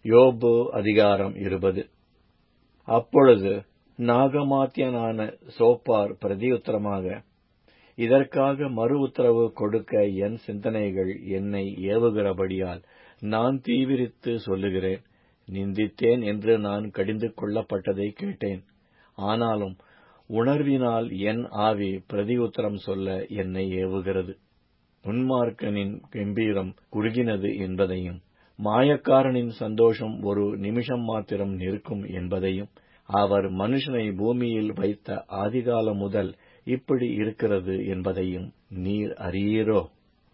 யோபு அதிகாரம் இருபது அப்பொழுது நாகமாத்தியனான சோப்பார் பிரதியுத்தரமாக இதற்காக மறு உத்தரவு கொடுக்க என் சிந்தனைகள் என்னை ஏவுகிறபடியால் நான் தீவிரித்து சொல்லுகிறேன் நிந்தித்தேன் என்று நான் கடிந்து கொள்ளப்பட்டதை கேட்டேன் ஆனாலும் உணர்வினால் என் ஆவி பிரதியுத்தரம் சொல்ல என்னை ஏவுகிறது துன்மார்க்கனின் கெம்பீரம் குறுகினது என்பதையும் மாயக்காரனின் சந்தோஷம் ஒரு நிமிஷம் மாத்திரம் நிற்கும் என்பதையும் அவர் மனுஷனை பூமியில் வைத்த ஆதிகாலம் முதல் இப்படி இருக்கிறது என்பதையும் நீர் அறியீரோ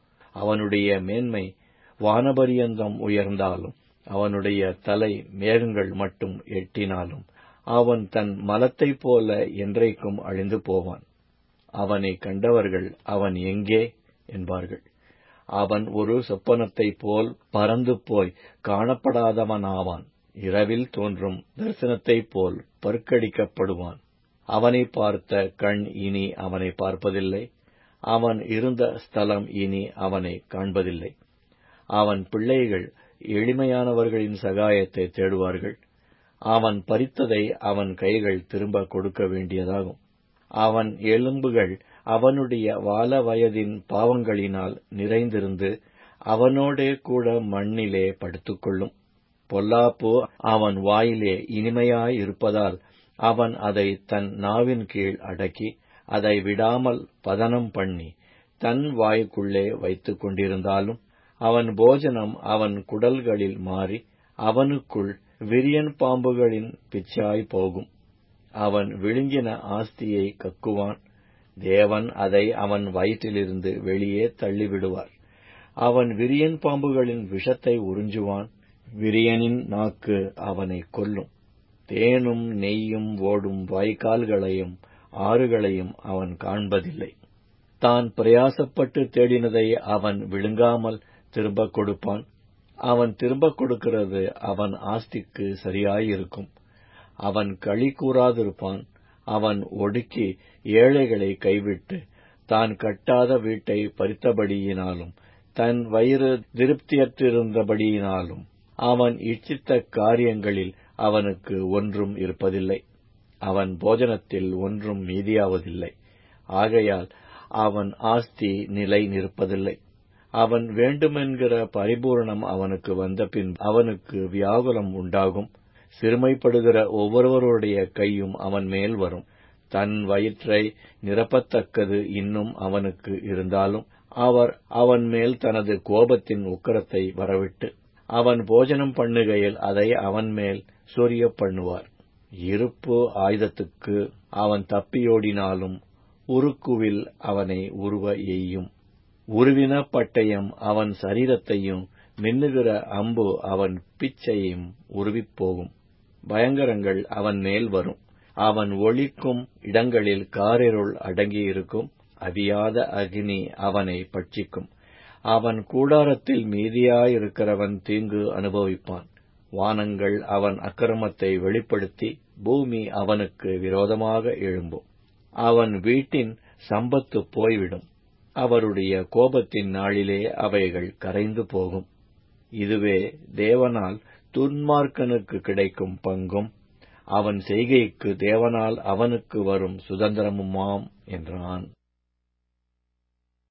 அவனுடைய மேன்மை வானபரியந்தம் உயர்ந்தாலும் அவனுடைய தலை மேகங்கள் மட்டும் எட்டினாலும் அவன் தன் மலத்தைப் போல என்றைக்கும் அழிந்து போவான் அவனை கண்டவர்கள் அவன் எங்கே என்பார்கள் அவன் ஒரு சொப்பனத்தைப் போல் பறந்து போய் காணப்படாதவனாவான் இரவில் தோன்றும் தரிசனத்தைப் போல் பற்கடிக்கப்படுவான் அவனை பார்த்த கண் இனி அவனை பார்ப்பதில்லை அவன் இருந்த ஸ்தலம் இனி அவனை காண்பதில்லை அவன் பிள்ளைகள் எளிமையானவர்களின் சகாயத்தை தேடுவார்கள் அவன் பறித்ததை அவன் கைகள் திரும்ப கொடுக்க வேண்டியதாகும் அவன் எலும்புகள் அவனுடைய வால வயதின் பாவங்களினால் நிறைந்திருந்து அவனோடே கூட மண்ணிலே படுத்துக்கொள்ளும் பொல்லாப்பு அவன் வாயிலே இனிமையாயிருப்பதால் அவன் அதை தன் நாவின் கீழ் அடக்கி அதை விடாமல் பதனம் பண்ணி தன் வாய்க்குள்ளே வைத்துக் கொண்டிருந்தாலும் அவன் போஜனம் அவன் குடல்களில் மாறி அவனுக்குள் விரியன் பாம்புகளின் பிச்சாய் போகும் அவன் விழுங்கின ஆஸ்தியை கக்குவான் தேவன் அதை அவன் வயிற்றிலிருந்து வெளியே தள்ளிவிடுவார் அவன் விரியன் பாம்புகளின் விஷத்தை உறிஞ்சுவான் விரியனின் நாக்கு அவனை கொல்லும் தேனும் நெய்யும் ஓடும் வாய்க்கால்களையும் ஆறுகளையும் அவன் காண்பதில்லை தான் பிரயாசப்பட்டு தேடினதை அவன் விழுங்காமல் திரும்பக் கொடுப்பான் அவன் திரும்பக் கொடுக்கிறது அவன் ஆஸ்திக்கு சரியாயிருக்கும் அவன் களி கூறாதிருப்பான் அவன் ஒடுக்கி ஏழைகளை கைவிட்டு தான் கட்டாத வீட்டை பறித்தபடியினாலும் தன் வயிறு திருப்தியற்றிருந்தபடியினாலும் அவன் இச்சித்த காரியங்களில் அவனுக்கு ஒன்றும் இருப்பதில்லை அவன் போஜனத்தில் ஒன்றும் மீதியாவதில்லை ஆகையால் அவன் ஆஸ்தி நிலை நிற்பதில்லை அவன் வேண்டுமென்கிற பரிபூரணம் அவனுக்கு வந்தபின் அவனுக்கு வியாகுலம் உண்டாகும் சிறுமைப்படுகிற ஒவ்வொருவருடைய கையும் அவன் மேல் வரும் தன் வயிற்றை நிரப்பத்தக்கது இன்னும் அவனுக்கு இருந்தாலும் அவர் அவன் மேல் தனது கோபத்தின் உக்கரத்தை வரவிட்டு அவன் போஜனம் பண்ணுகையில் அதை அவன் மேல் சொரிய பண்ணுவார் இருப்பு ஆயுதத்துக்கு அவன் தப்பியோடினாலும் உருக்குவில் அவனை உருவ எய்யும் உருவின பட்டயம் அவன் சரீரத்தையும் மின்னுகிற அம்பு அவன் பிச்சையும் உருவிப் போகும் பயங்கரங்கள் அவன் மேல் வரும் அவன் ஒளிக்கும் இடங்களில் காரிருள் அடங்கியிருக்கும் அவியாத அக்னி அவனை பட்சிக்கும் அவன் கூடாரத்தில் மீதியாயிருக்கிறவன் தீங்கு அனுபவிப்பான் வானங்கள் அவன் அக்கிரமத்தை வெளிப்படுத்தி பூமி அவனுக்கு விரோதமாக எழும்பும் அவன் வீட்டின் சம்பத்து போய்விடும் அவருடைய கோபத்தின் நாளிலே அவைகள் கரைந்து போகும் இதுவே தேவனால் துன்மார்க்கனுக்கு கிடைக்கும் பங்கும் அவன் செய்கைக்கு தேவனால் அவனுக்கு வரும் சுதந்திரமுமாம் என்றான்